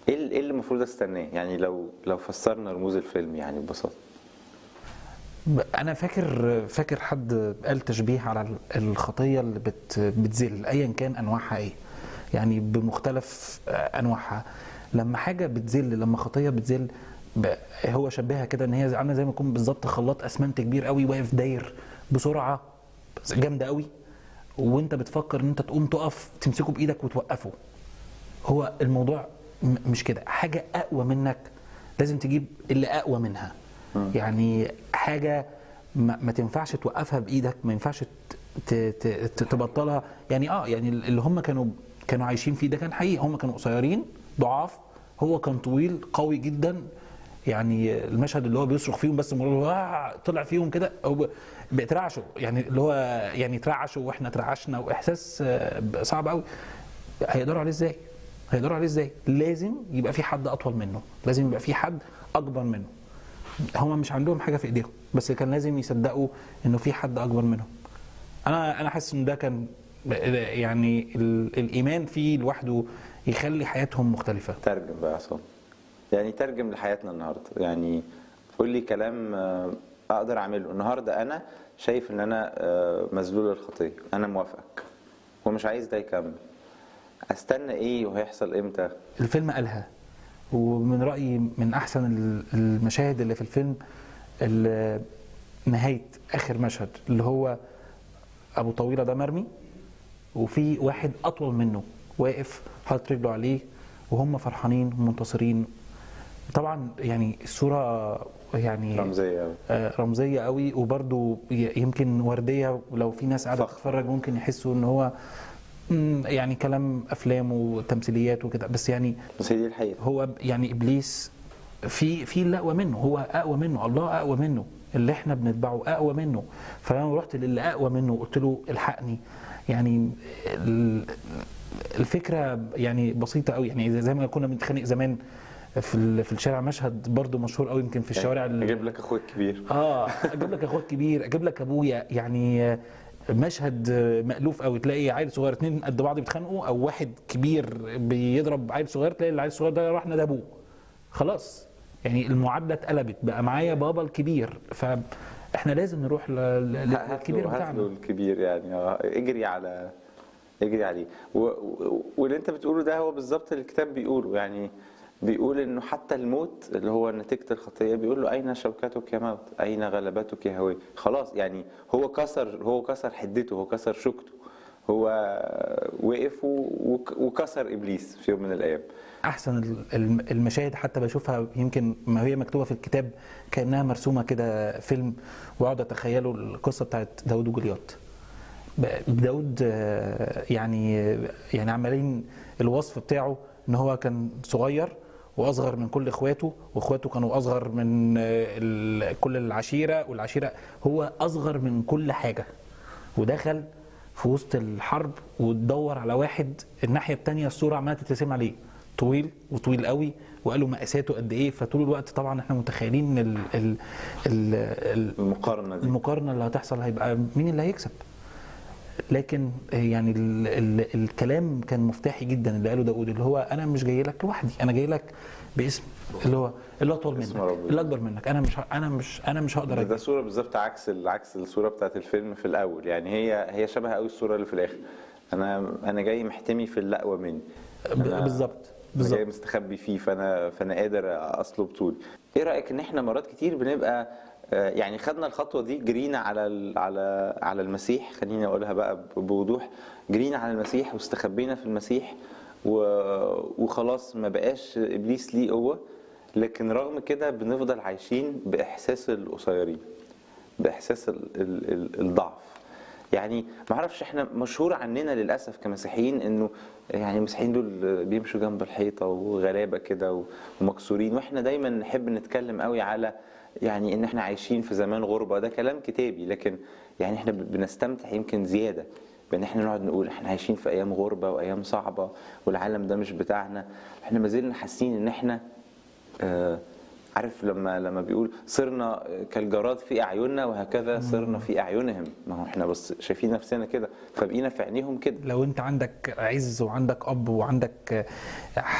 ايه ال- إيه اللي المفروض استناه يعني لو لو فسرنا رموز الفيلم يعني ببساطه انا فاكر فاكر حد قال تشبيه على الخطيه اللي بت بتذل ايا كان انواعها ايه يعني بمختلف انواعها لما حاجه بتذل لما خطيه بتذل ب- هو شبهها كده ان هي عامله زي ما يكون بالظبط خلاط اسمنت كبير قوي واقف داير بسرعه جامده قوي وانت بتفكر ان انت تقوم تقف تمسكه بايدك وتوقفه هو الموضوع م- مش كده حاجه اقوى منك لازم تجيب اللي اقوى منها يعني حاجه ما, ما تنفعش توقفها بايدك ما ينفعش ت- ت- ت- تبطلها يعني اه يعني اللي هم كانوا كانوا عايشين فيه ده كان حقيقي هم كانوا قصيرين ضعاف هو كان طويل قوي جدا يعني المشهد اللي هو بيصرخ فيهم بس مرة هو آه طلع فيهم كده هو بيترعشوا يعني اللي هو يعني ترعشوا واحنا ترعشنا واحساس آه، صعب قوي هيقدروا عليه ازاي؟ هيقدروا عليه ازاي؟ لازم يبقى في حد اطول منه، لازم يبقى في حد اكبر منه. هما مش عندهم حاجه في ايديهم، بس كان لازم يصدقوا انه في حد اكبر منهم. انا انا حاسس ان ده كان يعني ال- الايمان فيه لوحده يخلي حياتهم مختلفه. ترجم بقى يا عصام يعني ترجم لحياتنا النهارده يعني قول لي كلام آه، اقدر اعمله النهارده انا شايف ان انا آه، مذلول الخطيه انا موافقك ومش عايز ده يكمل استنى ايه وهيحصل امتى الفيلم قالها ومن رأيي من أحسن ال- المشاهد اللي في الفيلم ال- نهاية آخر مشهد اللي هو أبو طويلة ده مرمي وفي واحد أطول منه واقف حاطط رجله عليه وهم فرحانين ومنتصرين طبعا يعني الصورة يعني رمزيه أوي. آه، رمزيه قوي وبرده يمكن ورديه ولو في ناس قاعده فخم. تتفرج ممكن يحسوا ان هو مم، يعني كلام افلام وتمثيليات وكده بس يعني بس هي دي الحقيقه هو يعني ابليس في في اللي اقوى منه هو اقوى منه الله اقوى منه اللي احنا بنتبعه اقوى منه فانا رحت للي اقوى منه وقلت له الحقني يعني ال- الفكره يعني بسيطه قوي يعني زي ما كنا بنتخانق زمان في ال- في الشارع مشهد برضو مشهور قوي يمكن في الشوارع ال- اجيب لك اخوك الكبير اه اجيب لك اخوك كبير اجيب لك ابويا يعني آه، مشهد آه، مألوف قوي تلاقي عيل صغير اتنين قد بعض بيتخانقوا او واحد كبير بيضرب عيل صغير تلاقي العيل الصغير ده راح نادى ابوه خلاص يعني المعادله اتقلبت بقى معايا بابا الكبير فاحنا لازم نروح ل- ل- هات للكبير له هات له بتاعنا الكبير يعني اه اجري على اجري عليه و... و... واللي انت بتقوله ده هو بالظبط اللي الكتاب بيقوله يعني بيقول انه حتى الموت اللي هو نتيجه الخطيه بيقول له اين شوكتك يا موت اين غلبتك يا هوي خلاص يعني هو كسر هو كسر حدته هو كسر شوكته هو وقف و... وك- وكسر ابليس في يوم من الايام احسن ال- الم- المشاهد حتى بشوفها يمكن ما هي مكتوبه في الكتاب كانها مرسومه كده فيلم واقعد اتخيله القصه بتاعت داود وجوليات ب- داود آه، يعني يعني عمالين الوصف بتاعه ان هو كان صغير واصغر من كل اخواته واخواته كانوا اصغر من آه، ال- كل العشيره والعشيره هو اصغر من كل حاجه ودخل في وسط الحرب وتدور على واحد الناحيه الثانيه الصوره عماله تترسم عليه طويل وطويل قوي وقالوا مقاساته قد ايه فطول الوقت طبعا احنا متخيلين ال ال ال ال المقارنه دي المقارنه اللي هتحصل هيبقى مين اللي هيكسب لكن يعني ال ال الكلام كان مفتاحي جدا اللي قاله داود اللي هو انا مش جاي لك لوحدي انا جاي لك باسم اللي هو اللي اطول اسم منك ربنا. اللي اكبر منك انا مش ه- انا مش انا مش هقدر ده, أجي. ده صورة بالظبط عكس ال- عكس الصورة بتاعت الفيلم في الأول يعني هي هي شبه قوي الصورة اللي في الآخر أنا أنا جاي محتمي في اللي أقوى مني ب- أنا- بالظبط أنا جاي بالظبط مستخبي فيه فأنا فأنا قادر أصلب طولي إيه رأيك إن إحنا مرات كتير بنبقى آه، يعني خدنا الخطوة دي جرينا على ال- على على المسيح خليني أقولها بقى ب- بوضوح جرينا على المسيح واستخبينا في المسيح و- وخلاص ما بقاش إبليس ليه قوة لكن رغم كده بنفضل عايشين بإحساس القصيرين باحساس ال ال ال الضعف يعني ما اعرفش احنا مشهور عننا للاسف كمسيحيين انه يعني المسيحيين دول بيمشوا جنب الحيطه وغلابه كده و- ومكسورين واحنا دايما نحب نتكلم قوي على يعني ان احنا عايشين في زمان غربه ده كلام كتابي لكن يعني احنا بنستمتع يمكن زياده بان احنا نقعد نقول احنا عايشين في ايام غربه وايام صعبه والعالم ده مش بتاعنا احنا ما زلنا حاسين ان احنا آه، عارف لما لما بيقول صرنا كالجراد في اعيننا وهكذا صرنا في اعينهم ما هو احنا بس شايفين نفسنا كده فبقينا في عينيهم كده لو انت عندك عز وعندك اب وعندك